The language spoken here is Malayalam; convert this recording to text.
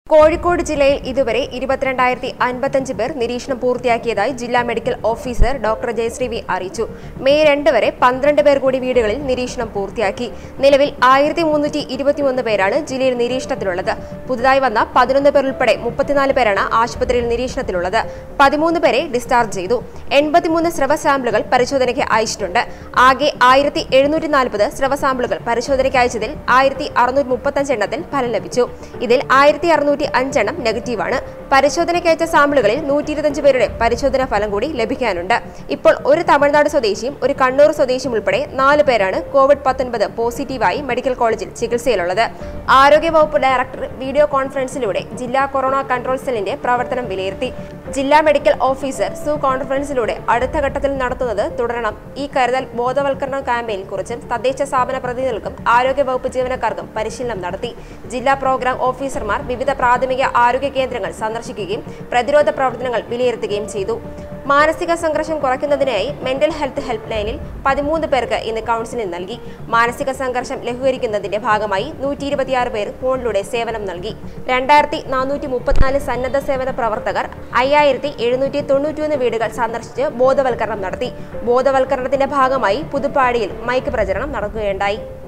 കോഴിക്കോട് ജില്ലയിൽ ഇതുവരെ ഇരുപത്തിരണ്ടായിരത്തി അൻപത്തഞ്ച് പേർ നിരീക്ഷണം പൂർത്തിയാക്കിയതായി ജില്ലാ medical officer doctor Jayasree V അറിയിച്ചു മെയ് രണ്ട് വരെ പന്ത്രണ്ട് പേർ കൂടി വീടുകളിൽ നിരീക്ഷണം പൂർത്തിയാക്കി നിലവിൽ ആയിരത്തി മുന്നൂറ്റി ഇരുപത്തിമൂന്ന് പേരാണ് ജില്ലയിൽ നിരീക്ഷണത്തിലുള്ളത് പുതുതായി വന്ന പതിനൊന്ന് പേർ ഉൾപ്പെടെ മുപ്പത്തിനാല് പേരാണ് ആശുപത്രിയിൽ നിരീക്ഷണത്തിലുള്ളത് പതിമൂന്ന് പേരെ ഡിസ്ചാർജ് ചെയ്തു എൺപത്തിമൂന്ന് സ്രവ സാമ്പിളുകൾ പരിശോധനയ്ക്ക് അയച്ചിട്ടുണ്ട് ആകെ ആയിരത്തി എഴുന്നൂറ്റി നാൽപ്പത് സ്രവ സാമ്പിളുകൾ പരിശോധനയ്ക്ക് അയച്ചതിൽ ആയിരത്തി അറുന്നൂറ്റി മുപ്പത്തഞ്ച് എണ്ണത്തിൽ ഫലം ലഭിച്ചു ഇതിൽ ആയിരത്തി അറുന്നൂറ്റി അഞ്ചെണ്ണം നെഗറ്റീവാണ് പരിശോധനയ്ക്ക് അയച്ച സാമ്പിളുകളിൽ നൂറ്റി ഇരുപത്തഞ്ച് പേരുടെ പരിശോധനാ ഫലം കൂടി ലഭിക്കാനുണ്ട് ഇപ്പോൾ ഒരു തമിഴ്നാട് സ്വദേശിയും ഒരു കണ്ണൂർ സ്വദേശിയും ഉൾപ്പെടെ നാല് പേരാണ് കോവിഡ് പത്തൊൻപത് പോസിറ്റീവായി മെഡിക്കൽ കോളേജിൽ ചികിത്സയിലുള്ളത് ആരോഗ്യവകുപ്പ് ഡയറക്ടർ വീഡിയോ കോൺഫറൻസിലൂടെ ജില്ലാ കൊറോണ കൺട്രോൾ സെല്ലിന്റെ പ്രവർത്തനം വിലയിരുത്തി ജില്ലാ മെഡിക്കൽ ഓഫീസർ സു കോൺഫറൻസിലൂടെ അടുത്ത ഘട്ടത്തിൽ നടത്തുന്നത് തുടരണം ഈ കരുതൽ ബോധവൽക്കരണ ക്യാമ്പയിൻ കുറിച്ചും തദ്ദേശ സ്ഥാപന പ്രതിനിധികൾക്കും ആരോഗ്യവകുപ്പ് ജീവനക്കാർക്കും പരിശീലനം നടത്തി ജില്ലാ പ്രോഗ്രാം ഓഫീസർമാർ വിവിധ പ്രാഥമിക ആരോഗ്യ കേന്ദ്രങ്ങൾ സന്ദർശിക്കുകയും പ്രതിരോധ പ്രവർത്തനങ്ങൾ വിലയിരുത്തുകയും ചെയ്തു മാനസിക സംഘർഷം കുറയ്ക്കുന്നതിനായി മെന്റൽ ഹെൽത്ത് ഹെൽപ്പ് ലൈനിൽ പതിമൂന്ന് പേർക്ക് ഇന്ന് കൗൺസിലിംഗ് നൽകി മാനസിക സംഘർഷം ലഘൂകരിക്കുന്നതിന്റെ ഭാഗമായി നൂറ്റി ഇരുപത്തിയാറ് പേർ ഫോണിലൂടെ സേവനം നൽകി രണ്ടായിരത്തി നാനൂറ്റി മുപ്പത്തിനാല് സന്നദ്ധ സേവന പ്രവർത്തകർ അയ്യായിരത്തി എഴുന്നൂറ്റി തൊണ്ണൂറ്റിയൊന്ന് വീടുകൾ സന്ദർശിച്ച് ബോധവൽക്കരണം നടത്തി ബോധവൽക്കരണത്തിന്റെ ഭാഗമായി പുതുപ്പാടിയിൽ മൈക്ക് പ്രചരണം നടക്കുകയുണ്ടായി